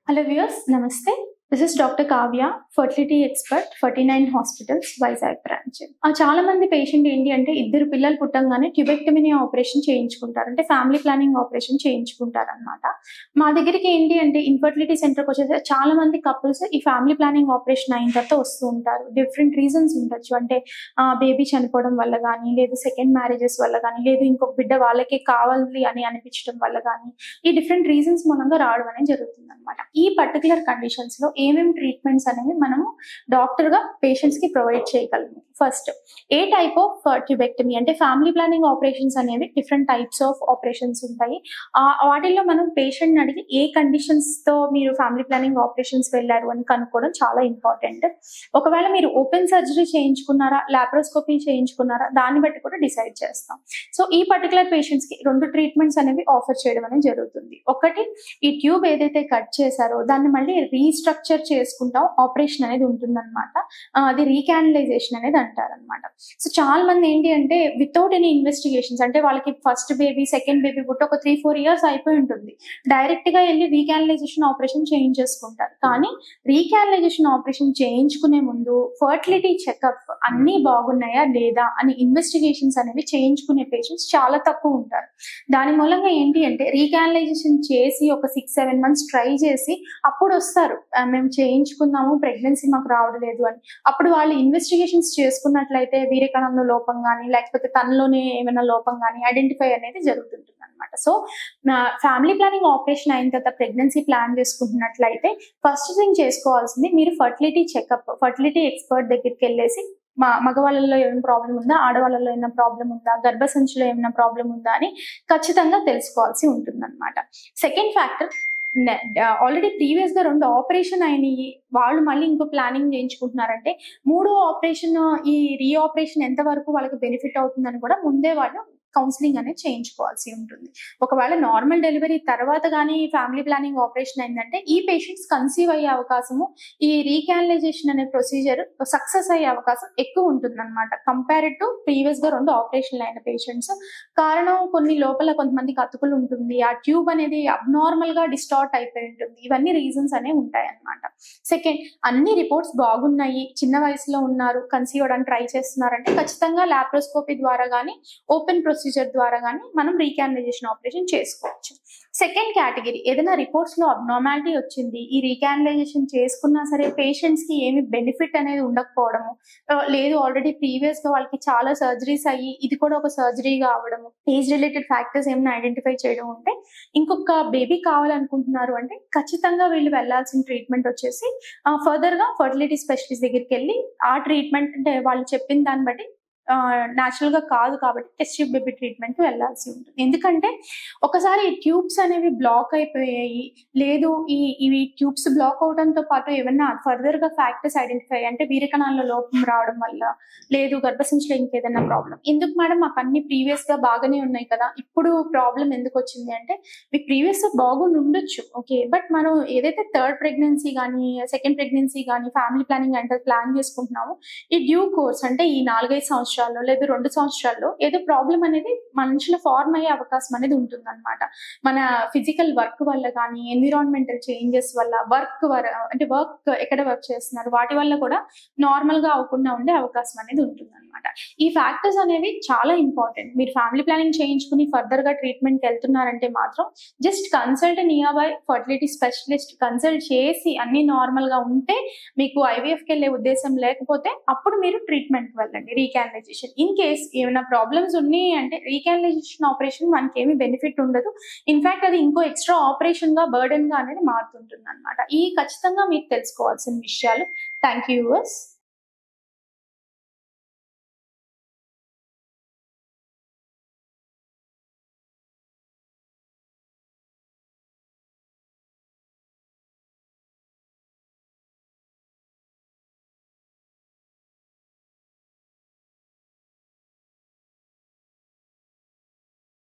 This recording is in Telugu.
హలో వ్యూయర్స్ నమస్తే this is doctor Kavya fertility expert Ferty nine hospitals Vizag branch చాలా మంది పేషెంట్ ఏంటి అంటే ఇద్దరు పిల్లలు పుట్టంగానే ట్యూబెక్టమినీ ఆపరేషన్ చేయించుకుంటారు అంటే ఫ్యామిలీ ప్లానింగ్ ఆపరేషన్ చేయించుకుంటారు అనమాట మా దగ్గరికి ఏంటి అంటే ఇన్ఫర్టిలిటీ సెంటర్కి వచ్చేసి చాలా మంది కపుల్స్ ఈ ఫ్యామిలీ ప్లానింగ్ ఆపరేషన్ అయిన తర్వాత వస్తూ ఉంటారు డిఫరెంట్ రీజన్స్ ఉండొచ్చు అంటే బేబీ చనిపోవడం వల్ల కానీ లేదు సెకండ్ మ్యారేజెస్ వల్ల కానీ లేదు ఇంకొక బిడ్డ వాళ్ళకే కావాలి అని అనిపించడం వల్ల కానీ ఈ డిఫరెంట్ రీజన్స్ మూలంగా రావడం అనేది జరుగుతుంది అనమాట ఈ పర్టికులర్ కండిషన్స్ లో ఏమేమి ట్రీట్మెంట్స్ అనేవి మనము డాక్టర్ గా పేషెంట్స్ కి ప్రొవైడ్ చేయగలము first a type of tubectomy అంటే ఫ్యామిలీ ప్లానింగ్ ఆపరేషన్స్ అనేవి డిఫరెంట్ టైప్స్ ఆఫ్ ఆపరేషన్స్ ఉంటాయి ఆ వాటిల్లో మనం పేషెంట్ అడిగి ఏ కండిషన్స్ తో మీరు ఫ్యామిలీ ప్లానింగ్ ఆపరేషన్స్ వెళ్ళారు అని కనుక్కోవడం చాలా ఇంపార్టెంట్ ఒకవేళ మీరు ఓపెన్ సర్జరీ చేయించుకున్నారా లాప్రోస్కోపీ చేయించుకున్నారా దాన్ని బట్టి కూడా డిసైడ్ చేస్తాం సో ఈ పర్టికులర్ పేషెంట్స్ కి రెండు ట్రీట్మెంట్స్ అనేవి ఆఫర్ చేయడం అనేది జరుగుతుంది ఒకటి ఈ ట్యూబ్ ఏదైతే కట్ చేశారో దాన్ని మళ్ళీ రీస్ట్రక్చర్ చేసుకుంటాం ఆపరేషన్ అనేది ఉంటుందన్నమాట ఆ, అది రీకానలైజేషన్ అనేది అంటారనమాట సో చాలా మంది ఏంటి అంటే వితౌట్ ఎనీ ఇన్వెస్టిగేషన్స్ అంటే వాళ్ళకి ఫస్ట్ బేబీ సెకండ్ బేబీ పుట్టి ఒక త్రీ ఫోర్ ఇయర్స్ అయిపోయి ఉంటుంది డైరెక్ట్ గా వెళ్ళి రీకానలైజేషన్ ఆపరేషన్ చేయించేసుకుంటారు కానీ రీకానలైజేషన్ ఆపరేషన్ చేయించుకునే ముందు ఫర్టిలిటీ చెకప్ అన్ని బాగున్నాయా లేదా అని ఇన్వెస్టిగేషన్స్ అనేవి చేయించుకునే పేషెంట్స్ చాలా తక్కువ ఉంటారు దాని మూలంగా ఏంటి అంటే రీకానలైజేషన్ చేసి ఒక సిక్స్ సెవెన్ మంత్స్ ట్రై చేసి అప్పుడు వస్తారు "ఆ, మేము చేయించుకుందాము ప్రెగ్నెన్సీ మాకు రావడం లేదు అని అప్పుడు వాళ్ళు ఇన్వెస్టిగేషన్స్ చేసుకున్నట్లయితే వీరకణంలో లోపం కానీ లేకపోతే తనలోనే ఏమైనా లోపం కానీ ఐడెంటిఫై అనేది జరుగుతుంటుంది అనమాట సో ఫ్యామిలీ ప్లానింగ్ ఆపరేషన్ అయిన తర్వాత ప్రెగ్నెన్సీ ప్లాన్ చేసుకుంటున్నట్లయితే ఫస్ట్ థింగ్ చేసుకోవాల్సింది మీరు ఫర్టిలిటీ చెకప్ ఫర్టిలిటీ ఎక్స్పర్ట్ దగ్గరికి వెళ్ళేసి మా మగవాళ్ళలో ఏమైనా ప్రాబ్లం ఉందా ఆడవాళ్ళలో ఏమైనా ప్రాబ్లం ఉందా గర్భసంచిలో ఏమైనా ప్రాబ్లం ఉందా అని ఖచ్చితంగా తెలుసుకోవాల్సి ఉంటుంది అనమాట సెకండ్ ఫ్యాక్టర్ ఆల్రెడీ ప్రీవియస్ గా రెండు ఆపరేషన్ అయినాయి వాళ్ళు మళ్ళీ ఇంకో ప్లానింగ్ చేయించుకుంటున్నారంటే మూడో ఆపరేషన్ ఈ రీ ఆపరేషన్ ఎంత వరకు వాళ్ళకి బెనిఫిట్ అవుతుందని కూడా ముందే వాళ్ళు కౌన్సిలింగ్ అనేది చేయించుకోవాల్సి ఉంటుంది ఒకవేళ నార్మల్ డెలివరీ తర్వాత కానీ ఫ్యామిలీ ప్లానింగ్ ఆపరేషన్ అయిందంటే ఈ పేషెంట్స్ కన్సీవ్ అయ్యే అవకాశము ఈ రీకానలైజేషన్ అనే ప్రొసీజర్ సక్సెస్ అయ్యే అవకాశం ఎక్కువ ఉంటుంది అనమాట కంపేర్డ్ టు ప్రీవియస్ గా రెండు ఆపరేషన్లు అయిన పేషెంట్స్ కారణం కొన్ని లోపల కొంతమందికి అతుకులు ఉంటుంది ఆ ట్యూబ్ అనేది అబ్నార్మల్ గా డిస్టార్ట్ అయిపోయి ఉంటుంది ఇవన్నీ రీజన్స్ అనేవి ఉంటాయి అనమాట సెకండ్ అన్ని రిపోర్ట్స్ బాగున్నాయి చిన్న వయసులో ఉన్నారు కన్సీవ్ అవడానికి ట్రై చేస్తున్నారంటే ఖచ్చితంగా లాప్రోస్కోపీ ద్వారా కానీ ఓపెన్ ప్రొసీజర్ ద్వారా కానీ మనం రీకానలైజేషన్ ఆపరేషన్ చేసుకోవచ్చు సెకండ్ కేటగిరీ ఏదైనా రిపోర్ట్స్ లో అబ్నార్మాలిటీ వచ్చింది ఈ రీకానలైజేషన్ చేసుకున్నా సరే పేషెంట్స్ కి ఏమి బెనిఫిట్ అనేది ఉండకపోవడము ఆ, లేదు ఆల్రెడీ ప్రీవియస్ గా వాళ్ళకి చాలా సర్జరీస్ అయ్యి ఇది కూడా ఒక సర్జరీగా అవ్వడము ఏజ్ రిలేటెడ్ ఫ్యాక్టర్స్ ఏమైనా ఐడెంటిఫై చేయడం ఉంటే ఇంకొక బేబీ కావాలనుకుంటున్నారు అంటే ఖచ్చితంగా వీళ్ళు వెళ్ళాల్సిన ట్రీట్మెంట్ వచ్చేసి ఫర్దర్ గా ఫర్టిలిటీ స్పెషలిస్ట్ దగ్గరికి వెళ్ళి ఆ ట్రీట్మెంట్ అంటే వాళ్ళు చెప్పిన దాన్ని బట్టి న్యాచురల్ గా కాదు కాబట్టి టెస్ట్ ట్యూబ్ బేబీ ట్రీట్మెంట్ వెళ్ళాల్సి ఉంటుంది ఎందుకంటే ఒకసారి ఈ ట్యూబ్స్ అనేవి బ్లాక్ అయిపోయాయి లేదు ఈ ఇవి ట్యూబ్స్ బ్లాక్ అవడంతో పాటు ఏమన్నా ఫర్దర్ గా ఫ్యాక్టర్స్ ఐడెంటిఫై అంటే వీరకణాల్లో లోపం రావడం వల్ల లేదు గర్భసంచిలో ఇంకేదైనా ప్రాబ్లం ఎందుకు మేడం మాకు అన్ని ప్రీవియస్ గా బాగానే ఉన్నాయి కదా ఇప్పుడు ప్రాబ్లం ఎందుకు వచ్చింది అంటే మీకు ప్రీవియస్ బాగుండి ఉండొచ్చు ఓకే బట్ మనం ఏదైతే థర్డ్ ప్రెగ్నెన్సీ కానీ సెకండ్ ప్రెగ్నెన్సీ కానీ ఫ్యామిలీ ప్లానింగ్ అంటే ప్లాన్ చేసుకుంటున్నామో ఈ డ్యూ కోర్స్ అంటే ఈ నాలుగైదు సంవత్సరాల్లో లేదా రెండు సంవత్సరాల్లో ఏదో ప్రాబ్లం అనేది మనుషుల ఫార్మ్ అయ్యే అవకాశం అనేది ఉంటుంది అనమాట మన ఫిజికల్ వర్క్ వల్ల కానీ ఎన్విరాన్మెంటల్ చేంజెస్ వల్ల వర్క్ అంటే వర్క్ ఎక్కడ వర్క్ చేస్తున్నారు వాటి వల్ల కూడా నార్మల్ గా అవ్వకుండా ఉండే అవకాశం అనేది ఉంటుంది అనమాట ఈ ఫ్యాక్టర్స్ అనేవి చాలా ఇంపార్టెంట్ మీరు ఫ్యామిలీ ప్లానింగ్ చేయించుకుని ఫర్దర్ గా ట్రీట్మెంట్ వెళ్తున్నారంటే మాత్రం just consult nearby fertility specialist consult చేసి అన్ని నార్మల్ గా ఉంటే మీకు ఐవీఎఫ్ కి వెళ్ళే ఉద్దేశం లేకపోతే అప్పుడు మీరు ట్రీట్మెంట్ వెళ్ళండి రీకానలైజేషన్ ఇన్ కేస్ ఏమైనా ప్రాబ్లమ్స్ ఉన్నాయి అంటే రీకానలైజేషన్ ఆపరేషన్ మనకి ఏమి బెనిఫిట్ ఉండదు ఇన్ఫాక్ట్ అది ఇంకో ఎక్స్ట్రా ఆపరేషన్ గా బర్డెన్ గా అనేది మారుతుంటుంది అనమాట ఈ ఖచ్చితంగా మీకు తెలుసుకోవాల్సిన విషయాలు థ్యాంక్ యూ యూవర్స్